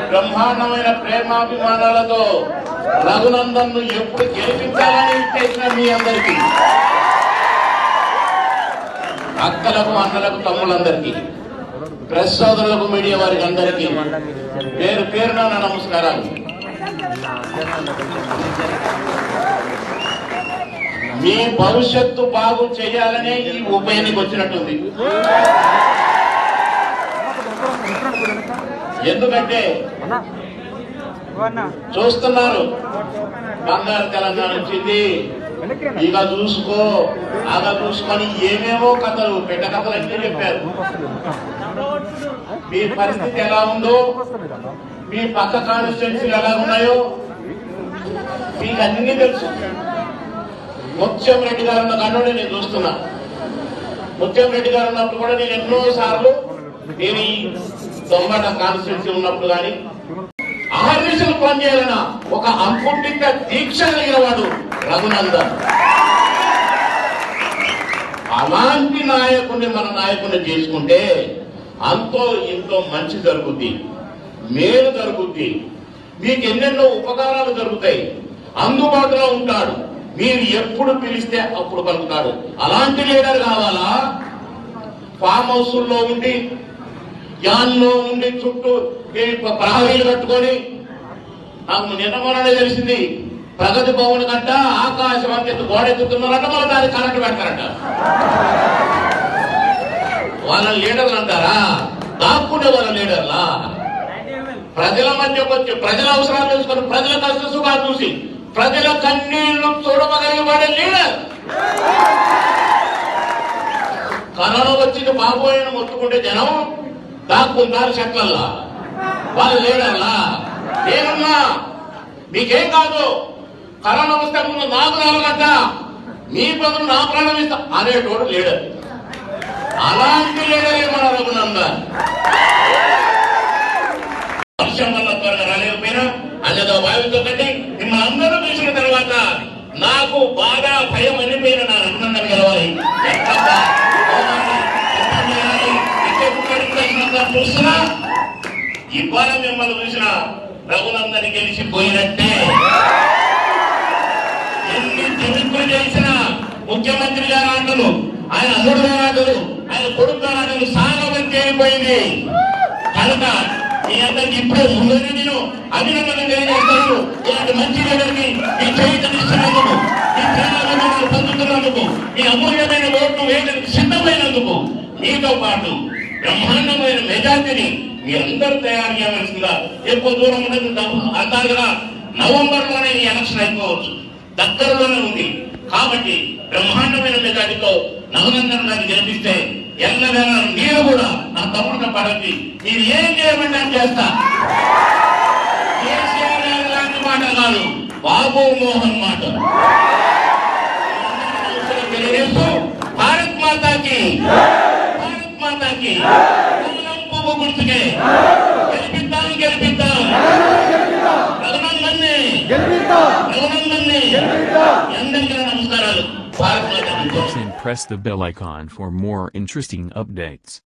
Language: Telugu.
బ్రహ్మాండమైన ప్రేమాభిమానాలతో రఘునందన్ ను ఎప్పుడు గెలిపించాలని చేసిన మీ అందరికీ అక్కలకు అన్నలకు తమ్ములందరికీ ప్రెస్ సోదరులకు మీడియా వారికి అందరికీ పేరు పేరున నా నమస్కారాలు మీ భవిష్యత్తు బాగు చేయాలనే ఈ ఉప ఎన్నిక వచ్చినట్టుంది ఎందుకంటే చూస్తున్నారు బంగారు తెలంగాణ వచ్చింది ఇక చూసుకో అలా చూసుకొని ఏమేమో కథలు పెట్ట కథలు అన్నీ చెప్పారు మీ పరిస్థితి ఎలా ఉందో మీ పక్క కాన్స్టిట్యున్సీలు ఎలా ఉన్నాయో మీకు అన్ని తెలుసు ముత్యం రెడ్డి గారు ఉన్న కన్నుని నేను చూస్తున్నా ముత్యం రెడ్డి గారు ఉన్నప్పుడు కూడా నేను ఎన్నో సార్లు నేను ఈ దొంగట కాన్స్టిట్యున్సీ ఉన్నప్పుడు కానీ ఆర్మిషన్ పనిచేయాలన్న ఒక అంకుటిత దీక్ష కలిగిన వాడు రఘునందన్ అలాంటి నాయకుడిని మన నాయకుడిని చేసుకుంటే అంతో ఎంతో మంచి జరుగుద్ది మేలు జరుగుద్ది మీకు ఎన్నెన్నో ఉపకారాలు జరుగుతాయి అందుబాటులో ఉంటాడు మీరు ఎప్పుడు పిలిస్తే అప్పుడు పలుకుతాడు అలాంటి లీడర్ కావాలా ఫామ్ హౌస్లో ఉండి యాన్లో ఉండి చుట్టూ ఈ ప్రహరీలు కట్టుకొని నాకు నిన్న మొన్ననే తెలిసింది ప్రగతి భవన్ కంట ఆకాశం అంత గోడ ఎత్తుతున్నారంట మళ్ళీ దానికి కరెంట్ పెడతారంట వాళ్ళ లీడర్లు అంటారా దాక్కునే వాళ్ళ లీడర్లా ప్రజల మధ్యకు వచ్చి ప్రజల అవసరాలు తెలుసుకొని ప్రజల కష్ట సుఖాలు చూసి ప్రజల కన్నీళ్లు చూడమగలిగే వాడే లీడర్ కరోనా వచ్చింది బాబోయని మొత్తుకుంటే జనం దాక్కుంటారు చెట్లల్లా వాళ్ళు లీడర్లా నేనున్నా మీకేం కాదు కరోనా వస్తే ముందు నాకు రావాలంట మీ బదులు నా ప్రాణం ఇస్తా అనేటోడు లీడర్ అలాంటి లీడరే మన రఘునందన్ వర్షం వల్ల త్వరగా రాలేకపోయినా అన్నదో భావితో కంటే మిమ్మల్ని అందరూ చూసిన తర్వాత నాకు బాగా భయం అనిపోయిన నా రఘునందన్ గెలవాలి ఎట్లా పోవాలి, ఎట్లా చేయాలి, ఎట్లా కుక్కడికి వచ్చినంత చూసినా ఇవాళ మిమ్మల్ని చూసిన రఘునందన్ గెలిచిపోయినట్టే ఎన్ని చరిత్రలు చేసినా ముఖ్యమంత్రి గారు అంటారు ఆయన అల్లుడు గారు అంటారు ఆయన కొడుకు గారు అంటారు సాగవంతి అయిపోయింది కనుక మీ అందరికి ఇప్పుడే ముందుగా నేను అభినందన తెలియజేస్తాను ఇలాంటి మంచి లీడర్కి మీ చేయిస్తున్నందుకు మీ ప్రేమాభిమానాలు పొందుతున్నందుకు మీ అమూల్యమైన ఓట్లు వేయడానికి సిద్ధమైనందుకు మీతో పాటు బ్రహ్మాండమైన మెజార్టీని మీ అందరూ తయారు చేయవలసిందిగా ఎక్కువ దూరం ఉండదు అందాలుగా నవంబర్ లోనే ఈ ఎలక్షన్ అయిపోవచ్చు దగ్గరలోనే ఉంది కాబట్టి బ్రహ్మాండమైన మెజార్టీతో నవనందన్ గారిని గెలిపిస్తే ఎల్లవేళ మీరు కూడా నా తమ్ముడిని పడద్ది మీరు ఏం చేయమంటే అని చేస్తా కేసీఆర్ గారి లాంటి మాట కాదు బాబు మోహన్ మాట తెలియజేస్తూ భారత్ మాతాకి భారత్ మాతాకి పూలం పువ్వు గుర్తుకే గెలిపిద్దాం గెలిపిద్దాం రఘునందన్ని రఘునందన్ని అందరికీ నమస్కారాలు భారత్ మాతాకి and press the bell icon for more interesting updates.